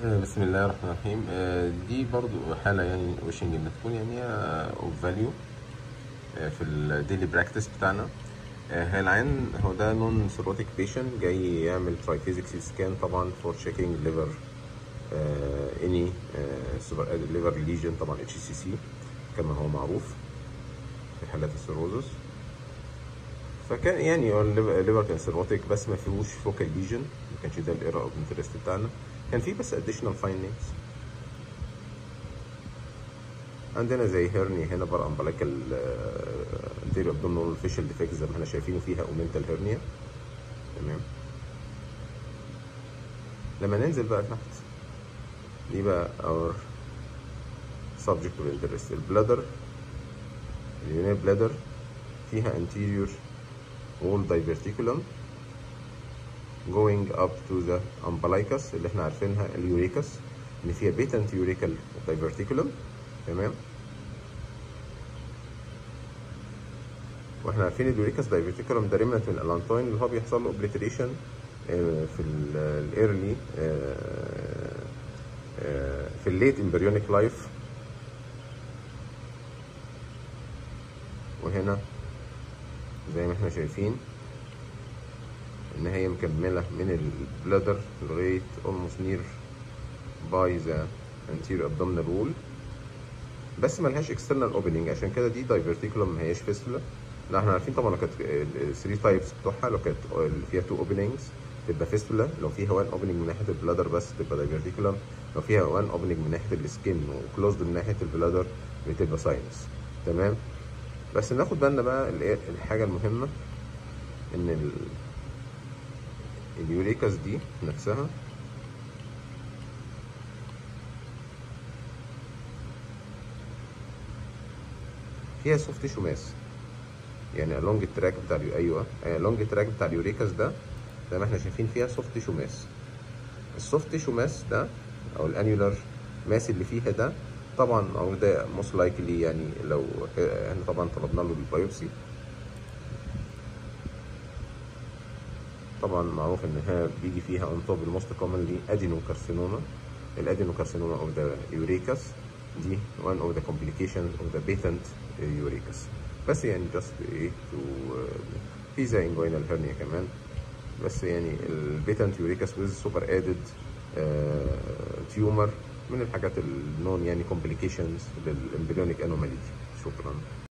آه، بسم الله الرحمن الرحيم آه، دي برضو حالة يعني وشنج ان تكون يعني اوف فاليو في الديلي براكتس بتاعنا آه، هي العين هو ده نون سيروتيك بيشن جاي يعمل ترايفيزيك سي سكان طبعا فور تشيكينج ليفر اني سوبر ليفر ليجن طبعا اتش سي سي كما هو معروف في حالات السيروزس فكان يعني هو الليفر كان سيروتيك بس ما فيهوش فوكال ليجن ما كانش ده الايرا اوف انترست بتاعنا كان في بس اديشنال فايندنجز عندنا زي هيرني هنا بره امبلايكال انتيريو ابدومينال فيشل ديفكت زي ما احنا شايفينه فيها اومنتال هيرنيا تمام لما ننزل بقى تحت دي بقى اور subject of interest البلادر اليونير بلادر فيها anterior wall diverticulum going up to the umbilicus اللي احنا عارفينها اليوريكس ان فيها patent urethral diverticulum تمام واحنا عارفين اليوريكس diverticulum ده ريمنت من الانتوين اللي هو بيحصل له obliteration في الايرلي في الليت امبريونيك لايف وهنا زي ما احنا شايفين ان هي مكمله من البلادر لغايه almost near by the anterior abdominal wall بس ملهاش external opening عشان كده دي diverticulum ما هياش fistula لا احنا عارفين طبعا لو كانت ال 3 تايبس بتوعها لو كانت فيها 2 openings تبقى فيستولا لو فيها 1 opening من ناحيه البلادر بس تبقى diverticulum لو فيها 1 opening من ناحيه السكين وكلوزد من ناحيه البلادر بتبقى ساينس تمام بس ناخد بالنا بقى الحاجه المهمه ان ال اليوريكاس دي نفسها فيها سوفت تيشو ماس يعني along التراك بتاع اليو ايوه along التراك بتاع اليوريكاس ده زي ما احنا شايفين فيها سوفت تيشو ماس السوفت تيشو ماس ده او الانيولار ماس اللي فيها ده طبعا او ده موست لايكلي يعني لو احنا طبعا طلبنا له البايوبسي طبعا معروف ان هي بيجي فيها اون توب الموست كومنلي ادينوكارسينوما الادينوكارسينوما اوف ذا يوريكاس دي one of the complications of the patent uricus بس يعني just ايه to في زي inguinal hernia كمان بس يعني البيتنت يوريكاس with super added uh, tumor من الحاجات النون يعني complications للامبريونيك anomaly شكرا